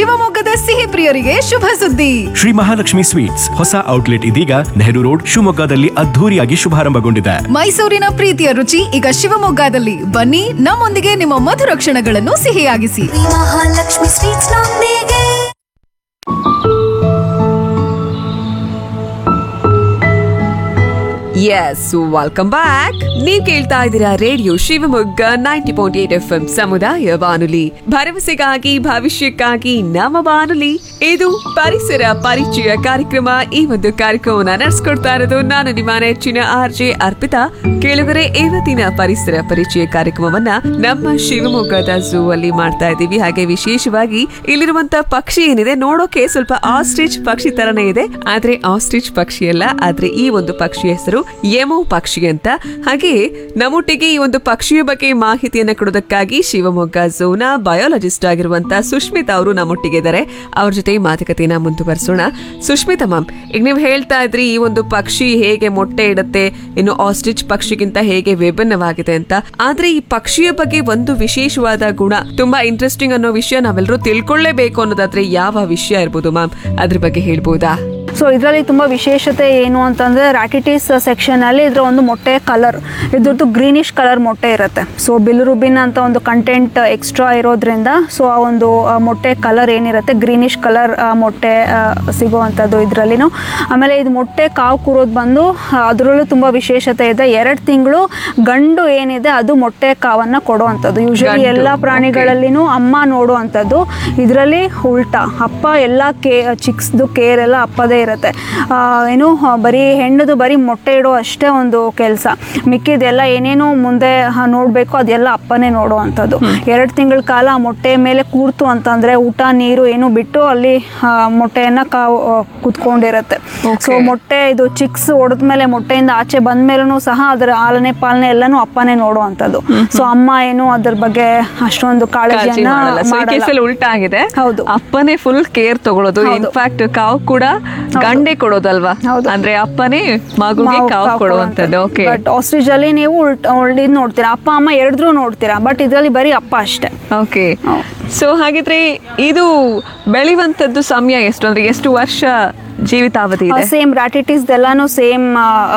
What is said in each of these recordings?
ಶಿವಮೊಗ್ಗದ ಸಿಹಿ ಪ್ರಿಯರಿಗೆ ಶುಭ ಸುದ್ದಿ ಶ್ರೀ ಮಹಾಲಕ್ಷ್ಮಿ ಸ್ವೀಟ್ಸ್ ಹೊಸ ಔಟ್ಲೆಟ್ ಇದೀಗ ನೆಹರು ರೋಡ್ ಶಿವಮೊಗ್ಗದಲ್ಲಿ ಅದ್ಧೂರಿಯಾಗಿ ಶುಭಾರಂಭಗೊಂಡಿದೆ ಮೈಸೂರಿನ ಪ್ರೀತಿಯ ರುಚಿ ಈಗ ಶಿವಮೊಗ್ಗದಲ್ಲಿ ಬನ್ನಿ ನಮ್ಮೊಂದಿಗೆ ನಿಮ್ಮ ಮಧುರ ಕ್ಷಣಗಳನ್ನು ಸಿಹಿಯಾಗಿಸಿ ಮಹಾಲಕ್ಷ್ಮಿ ಸ್ವೀಟ್ಸ್ ನೊಂದಿಗೆ ಎಸ್ ವೆಲ್ಕಮ್ ಬ್ಯಾಕ್ ನೀವ್ ಕೇಳ್ತಾ ಇದ್ದೀರಾ radio Shivamogga ninety point eight F M ಸಮುದಾಯ ಬಾನುಲಿ ಭರವಸೆಗಾಗಿ ಭವಿಷ್ಯಕ್ಕಾಗಿ ನಮ್ಮ ಬಾನುಲಿ ಇದು ಪರಿಸರ ಪರಿಚಯ ಕಾರ್ಯಕ್ರಮ ಈ ಒಂದು ಕಾರ್ಯಕ್ರಮವನ್ನ ನಡೆಸ್ಕೊಡ್ತಾ ಇರೋದು ನಾನು ನಿಮ್ಮ ನೆಚ್ಚಿನ ಆರ್ ಜೆ ಅರ್ಪಿತಾ ಕೇಳುಗರೆ ಇವತ್ತಿನ ಪರಿಸರ ಪರಿಚಯ ಕಾರ್ಯಕ್ರಮವನ್ನ ನಮ್ಮ ಶಿವಮೊಗ್ಗದ ಝೂ ಅಲ್ಲಿ ಮಾಡ್ತಾ ಇದ್ದೀವಿ ಹಾಗೆ ವಿಶೇಷವಾಗಿ ಇಲ್ಲಿರುವಂತ ಪಕ್ಷಿ ಏನಿದೆ ನೋಡೋಕೆ ಸ್ವಲ್ಪ ಆಸ್ಟ್ರಿಚ್ ಪಕ್ಷಿ ತರನೇ ಇದೆ ಆದ್ರೆ ಆಸ್ಟ್ರಿಚ್ ಪಕ್ಷಿ ಅಲ್ಲ ಆದ್ರೆ ಈ ಒಂದು ಪಕ್ಷಿ ಹೆಸರು ಎಮೋ ಪಕ್ಷಿ ಅಂತ ಹಾಗೆ ನಮ್ಮೊಟ್ಟಿಗೆ ಈ ಒಂದು ಪಕ್ಷಿಯ ಬಗ್ಗೆ ಮಾಹಿತಿಯನ್ನ ಕೊಡೋದಕ್ಕಾಗಿ ಶಿವಮೊಗ್ಗ ಝೂನ ಬಯೋಲಜಿಸ್ಟ್ ಆಗಿರುವಂತ ಸುಷ್ಮಿತಾ ಅವರು ನಮ್ಮೊಟ್ಟಿಗೆ ಇದ್ದಾರೆ ಅವ್ರ ಜೊತೆ ಈ ಮಾತುಕತೆಯನ್ನ ಮುಂದುವರಿಸೋಣ ಸುಷ್ಮಿತಾ ಮ್ಯಾಮ್ ಈಗ ನೀವು ಹೇಳ್ತಾ ಇದ್ರಿ ಈ ಒಂದು ಪಕ್ಷಿ ಹೇಗೆ ಮೊಟ್ಟೆ ಇಡುತ್ತೆ ಇನ್ನು ಆಸ್ಟ್ರಿಚ್ ಪಕ್ಷಿಗಿಂತ ಹೇಗೆ ವಿಭಿನ್ನವಾಗಿದೆ ಅಂತ ಆದ್ರೆ ಈ ಪಕ್ಷಿಯ ಬಗ್ಗೆ ಒಂದು ವಿಶೇಷವಾದ ಗುಣ ತುಂಬಾ ಇಂಟ್ರೆಸ್ಟಿಂಗ್ ಅನ್ನೋ ವಿಷಯ ನಾವೆಲ್ಲರೂ ತಿಳ್ಕೊಳ್ಳೇಬೇಕು ಅನ್ನೋದಾದ್ರೆ ಯಾವ ವಿಷಯ ಇರ್ಬೋದು ಮ್ಯಾಮ್ ಅದ್ರ ಬಗ್ಗೆ ಹೇಳ್ಬೋದಾ ಸೊ ಇದರಲ್ಲಿ ತುಂಬ ವಿಶೇಷತೆ ಏನು ಅಂತಂದರೆ ರ್ಯಾಟಿಟಿಸ್ ಸೆಕ್ಷನಲ್ಲಿ ಇದರ ಒಂದು ಮೊಟ್ಟೆ ಕಲರ್ ಇದ್ರದ್ದು ಗ್ರೀನಿಶ್ ಕಲರ್ ಮೊಟ್ಟೆ ಇರುತ್ತೆ ಸೊ ಬಿಲ್ರುಬಿನ್ ಅಂತ ಒಂದು ಕಂಟೆಂಟ್ ಎಕ್ಸ್ಟ್ರಾ ಇರೋದ್ರಿಂದ ಸೊ ಆ ಒಂದು ಆ, ಮೊಟ್ಟೆ ಕಲರ್ ಏನಿರುತ್ತೆ ಗ್ರೀನಿಶ್ ಕಲರ್ ಮೊಟ್ಟೆ ಆ, ಸಿಗುವಂಥದ್ದು ಇದರಲ್ಲಿನೂ ಆಮೇಲೆ ಇದು ಮೊಟ್ಟೆ ಕಾವು ಕೂರೋದು ಬಂದು ಅದರಲ್ಲೂ ತುಂಬ ವಿಶೇಷತೆ ಇದೆ ಎರಡು ತಿಂಗಳು ಗಂಡು ಏನಿದೆ ಅದು ಮೊಟ್ಟೆ ಕಾವನ್ನು ಕೊಡುವಂಥದ್ದು ಯೂಶಲಿ ಗಂಡು, ಎಲ್ಲ okay. ಪ್ರಾಣಿಗಳಲ್ಲಿನೂ ಅಮ್ಮ ನೋಡುವಂಥದ್ದು ಇದರಲ್ಲಿ ಉಲ್ಟಾ ಅಪ್ಪ ಎಲ್ಲ ಕೇ ಚಿಕ್ಸ್ದು ಕೇರ್ ಎಲ್ಲ ಅಪ್ಪದೇ ಇರುತ್ತೆ ಆ, ಏನು ಆ, ಬರೀ ಹೆಣ್ಣದು ಬರೀ ಮೊಟ್ಟೆ ಇಡೋ ಅಷ್ಟೇ ಒಂದು ಕೆಲಸ ಮಿಕ್ಕಿದೆಲ್ಲ ಏನೇನೋ ಮುಂದೆ ನೋಡಬೇಕು ಅದೆಲ್ಲ ಅಪ್ಪನೇ ನೋಡುವಂಥದ್ದು ಎರಡು ತಿಂಗಳ ಕಾಲ ಆ ಮೊಟ್ಟೆ ಮೇಲೆ ಕೂರ್ತು ಅಂತಂದರೆ ಊಟ ನೀರು ಏನು ಬಿಟ್ಟು ಅಲ್ಲಿ ಆ, ಮೊಟ್ಟೆಯನ್ನು ಕಾವು ಆ, ಕುತ್ಕೊಂಡಿರುತ್ತೆ ಸೊ ಮೊಟ್ಟೆ ಇದು ಚಿಕ್ಸ್ ಹೊಡೆದ್ಮೇಲೆ ಮೊಟ್ಟೆಯಿಂದ ಆಚೆ ಬಂದ್ಮೇಲೂ ಸಹ ಅದರ ಆಲನೆ ಪಾಲನೆ ಎಲ್ಲನೂ ಅಪ್ಪನೇ ನೋಡುವಂಥದ್ದು ಸೊ ಅಮ್ಮ ಏನು ಅದ್ರ ಬಗ್ಗೆ ಅಷ್ಟೊಂದು ಕಾಳಜಿ ಕಾಳಜಿಯನ್ನ ಮಾಡಲ್ಲ ಸೊ ಈ ಮಾಡಲ್ಲ ಕೇಸಲ್ಲಿ ಉಲ್ಟಾ ಆಗಿದೆ ಹೌದು. ಅಪ್ಪನೇ ಫುಲ್ ಕೇರ್ ತಗೊಳ್ಳೋದು ಹೌದು. ಇನ್ಫ್ಯಾಕ್ಟ್ ಕಾವು ಕೂಡ ಗಂಡೆ ಕೊಡೋದಲ್ವಾ ಹೌದು. ಅಂದ್ರೆ ಅಪ್ಪನೇ ಮಗುಗೆ ಕಾವು ಕೊಡುವಂತದ್ದು ಓಕೆ ಬಟ್ ಆಸ್ಟ್ರಿಚ್ ಅಲ್ಲಿ ನೀವು ಉಲ್ಟ ಇದು ನೋಡ್ತೀರಾ ಅಪ್ಪ ಅಮ್ಮ ಎರಡ್ರು ನೋಡ್ತೀರಾ ಬಟ್ ಇದರಲ್ಲಿ ಬರೀ ಅಪ್ಪ ಅಷ್ಟೇ ಓಕೆ ಹೌದು. ಸೊ ಹಾಗಿದ್ರೆ ಇದು ಬೆಳೆಯುವಂತದ್ದು ಸಮಯ ಎಷ್ಟು ಅಂದ್ರೆ ಎಷ್ಟು ವರ್ಷ ಜೀವಿತಾವಧಿ ಇದೆ ಸೇಮ್ ರ್ಯಾಟಿಟಿಸ್ ಎಲ್ಲಾನು ಸೇಮ್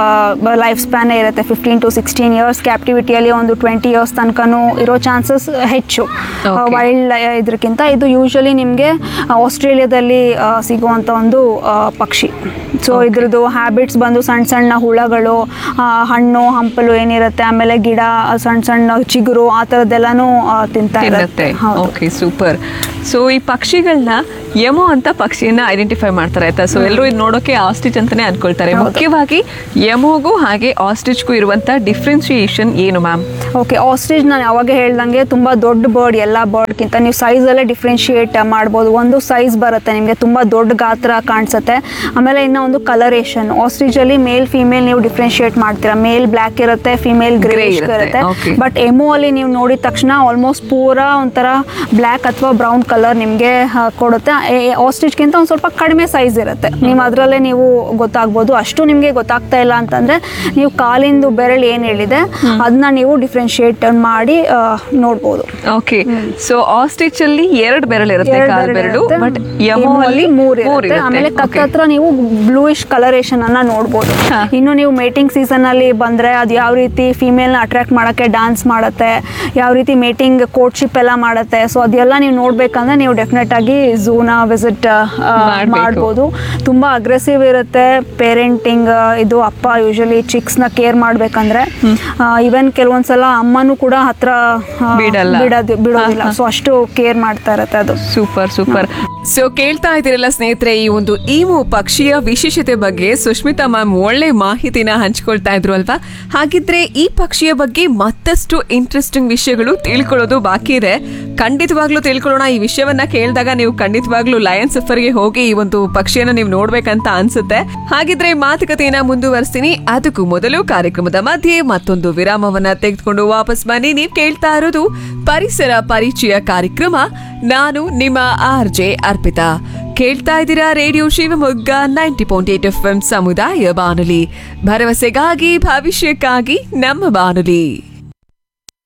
ಲೈಫ್ ಸ್ಪ್ಯಾನ್ ಇರುತ್ತೆ ಫಿಫ್ಟೀನ್ ಟು ಸಿಕ್ಸ್ಟೀನ್ ಇಯರ್ಸ್ ಕ್ಯಾಪ್ಟಿವಿಟಿಯಲ್ಲಿ ಒಂದು ಟ್ವೆಂಟಿ ಇಯರ್ಸ್ ತನಕನೂ ಇರೋ ಚಾನ್ಸಸ್ ಹೆಚ್ಚು Okay. ವೈಲ್ಡ್ ಇದಕ್ಕಿಂತ ಇದು ಯೂಶಲಿ ನಿಮಗೆ ಆಸ್ಟ್ರೇಲಿಯಾದಲ್ಲಿ ಆ, ಸಿಗುವಂಥ ಒಂದು ಆ, ಪಕ್ಷಿ ಸೊ ಇದ್ರದ್ದು ಹ್ಯಾಬಿಟ್ಸ್ ಬಂದು ಸಣ್ಣ ಸಣ್ಣ ಹುಳಗಳು ಆ, ಹಣ್ಣು ಹಂಪಲು ಏನಿರುತ್ತೆ ಆಮೇಲೆ ಗಿಡ ಆ, ಸಣ್ಣ ಸಣ್ಣ ಚಿಗುರು ಆ ಥರದ್ದೆಲ್ಲನೂ ಆ, ತಿಂತಾ ತಿನ್ನುತ್ತೆ ಇರುತ್ತೆ ಹೌದು ಓಕೆ ಸೂಪರ್ ಸೊ ಈ ಪಕ್ಷಿಗಳನ್ನ ಯಮೋ ಅಂತ ಪಕ್ಷಿಯನ್ನ ಐಡೆಂಟಿಫೈ ಮಾಡ್ತಾರೆ ಆಯ್ತಾ ಸೊ ಎಲ್ಲರೂ ಇದು ನೋಡೋಕೆ ಆಸ್ಟಿಚ್ ಅಂತಾನೆ ಅನ್ಕೊಳ್ತಾರೆ ಮುಖ್ಯವಾಗಿ ಯಮೋಗೂ ಹಾಗೆ ಆಸ್ಟಿಚ್ಗೂ ಇರುವಂತ ಡಿಫ್ರೆನ್ಸಿಯೇಷನ್ ಏನು ಮ್ಯಾಮ್ ಓಕೆ ಆಸ್ಟ್ರಿಚ್ ನಾನು ಯಾವಾಗ ಹೇಳ್ದಂಗೆ ತುಂಬ ದೊಡ್ಡ ಬರ್ಡ್ ಎಲ್ಲ ಬರ್ಡ್ಗಿಂತ ನೀವು ಸೈಜಲ್ಲೇ ಡಿಫ್ರೆನ್ಶಿಯೇಟ್ ಮಾಡ್ಬೋದು ಒಂದು ಸೈಜ್ ಬರುತ್ತೆ ನಿಮಗೆ ತುಂಬ ದೊಡ್ಡ ಗಾತ್ರ ಕಾಣಿಸುತ್ತೆ ಆಮೇಲೆ ಇನ್ನೂ ಒಂದು ಕಲರೇಷನ್ ಆಸ್ಟ್ರಿಚಲ್ಲಿ ಮೇಲ್ ಫಿಮೇಲ್ ನೀವು ಡಿಫ್ರೆನ್ಶಿಯೇಟ್ ಮಾಡ್ತೀರಾ ಮೇಲ್ ಬ್ಲ್ಯಾಕ್ ಇರುತ್ತೆ ಫಿಮೇಲ್ Grey ಗ್ರೇಷ್ ಇರುತ್ತೆ, ಇರುತ್ತೆ okay. ಬಟ್ ಎಮೋ ಅಲ್ಲಿ ನೀವು ನೋಡಿದ ತಕ್ಷಣ ಆಲ್ಮೋಸ್ಟ್ ಪೂರಾ ಒಂಥರ ಬ್ಲ್ಯಾಕ್ ಅಥವಾ ಬ್ರೌನ್ ಕಲರ್ ನಿಮಗೆ ಕೊಡುತ್ತೆ ಆಸ್ಟ್ರಿಚ್ಗಿಂತ ಒಂದು ಸ್ವಲ್ಪ ಕಡಿಮೆ ಸೈಜ್ ಇರುತ್ತೆ ನೀವು ಅದರಲ್ಲೇ ನೀವು ಗೊತ್ತಾಗ್ಬೋದು ಅಷ್ಟು ನಿಮಗೆ ಗೊತ್ತಾಗ್ತಾ ಇಲ್ಲ ಅಂತಂದರೆ ನೀವು ಕಾಲಿಂದು ಬೆರಳು ಏನು ಹೇಳಿದೆ ಅದನ್ನ ನೀವು ಡಿಫ್ರೆನ್ಶಿಯೇಟ್ ಮಾಡಿ ಆ, ನೋಡ್ಬೋದು ಓಕೆ ಸೊ ಆಸ್ಟಿಚ್ ಅಲ್ಲಿ ಎರಡು ಬೆರಳು ಇರುತ್ತೆ ಎರಡ್ ಕಾಲ್ ಬೆರಳು ಬೆರಳು ಇರುತ್ತೆ. ಬಟ್ ಎಮೋ ಯಮೋ ಅಲ್ಲಿ ಮೂರ್ ಮೂರ್ ಇರುತ್ತೆ ಆಮೇಲೆ ಇರುತ್ತೆ ಕತ್ತ ಹತ್ರ ನೀವು ಬ್ಲೂಯಿಶ್ ಕಲರೇಷನ್ ಅನ್ನ ನೋಡ್ಬೋದು ಹಾ. ಇನ್ನು ನೀವು ಮೇಟಿಂಗ್ ಸೀಸನ್ ಅಲ್ಲಿ ಬಂದ್ರೆ ಅದು ಯಾವ ರೀತಿ ಫಿಮೇಲ್ ನ ಅಟ್ರಾಕ್ಟ್ ಮಾಡಕ್ಕೆ ಡಾನ್ಸ್ ಮಾಡುತ್ತೆ ಯಾವ ರೀತಿ ಮೇಟಿಂಗ್ ಕೋರ್ಟ್ಶಿಪ್ ಎಲ್ಲ ಮಾಡುತ್ತೆ ಸೊ ಅದೆಲ್ಲ ನೀವು ನೋಡ್ಬೇಕಂದ್ರೆ ನೀವು ಡೆಫಿನೆಟ್ ಆಗಿ ಝೂನ ವಿಸಿಟ್ ಮಾಡ್ಬೇಕು. ಮಾಡ್ಬೋದು ತುಂಬಾ ಅಗ್ರೆಸಿವ್ ಇರುತ್ತೆ ಪೇರೆಂಟಿಂಗ್ ಇದು ಅಪ್ಪ ಯೂಶಲಿ ಚಿಕ್ಸ್ ನ ಕೇರ್ ಮಾಡ್ಬೇಕಂದ್ರೆ ಈವನ್ ಕೆಲವೊಂದ್ಸಲ ಅಮ್ಮನೂ ಕೂಡ ಹತ್ರ ಆ, ಬಿಡಲ್ಲ. ಬಿಡೋದು ಬಿಡೋದಿಲ್ಲ ಹಾ, ಹಾ. ಸೊ ಅಷ್ಟು ಕೇರ್ ಮಾಡ್ತಾ ಇರುತ್ತೆ ಅದು ಸೂಪರ್ ಸೂಪರ್ ಸೊ ಕೇಳ್ತಾ ಇದ್ದೀರಲ್ಲ ಸ್ನೇಹಿತರೆ ಈ ಒಂದು ಈಮು ಪಕ್ಷಿಯ ವಿಶೇಷತೆ ಬಗ್ಗೆ ಸುಷ್ಮಿತಾ ಮ್ಯಾಮ್ ಒಳ್ಳೆ ಮಾಹಿತಿನ ಹಂಚ್ಕೊಳ್ತಾ ಇದ್ರು ಅಲ್ವಾ ಹಾಗಿದ್ರೆ ಈ ಪಕ್ಷಿಯ ಬಗ್ಗೆ ಮತ್ತಷ್ಟು ಇಂಟ್ರೆಸ್ಟಿಂಗ್ ವಿಷಯಗಳು ತಿಳ್ಕೊಳ್ಳೋದು ಬಾಕಿ ಇದೆ ಖಂಡಿತವಾಗ್ಲೂ ತಿಳ್ಕೊಳ್ಳೋಣ ಈ ವಿಷಯವನ್ನ ಕೇಳಿದಾಗ ನೀವು ಖಂಡಿತವಾಗ್ಲೂ ಲಯನ್ ಸಫರ್ಗೆ ಹೋಗಿ ಈ ಒಂದು ಪಕ್ಷಿಯನ್ನ ನೀವು ನೋಡ್ಬೇಕಂತ ಅನ್ಸುತ್ತೆ ಹಾಗಿದ್ರೆ ಮಾತುಕತೆಯನ್ನ ಮುಂದುವರಿಸ್ತೀನಿ ಅದಕ್ಕೂ ಮೊದಲು ಕಾರ್ಯಕ್ರಮದ ಮಧ್ಯೆ ಮತ್ತೊಂದು ವಿರಾಮವನ್ನ ತೆಗೆದುಕೊಂಡು ವಾಪಸ್ ಬನ್ನಿ ನೀವು ಕೇಳ್ತಾ ಇರೋದು ಪರಿಸರ ಪರಿಚಯ ಕಾರ್ಯಕ್ರಮ ನಾನು ನಿಮ್ಮ ಆರ್ ಜೆ ಅರ್ಪಿತಾ ಕೇಳ್ತಾ ಇದ್ದೀರಾ radio Shivamogga ninety point eight F M ಸಮುದಾಯ ಬಾನುಲಿ ಭರವಸೆಗಾಗಿ ಭವಿಷ್ಯಕ್ಕಾಗಿ ನಮ್ಮ ಬಾನುಲಿ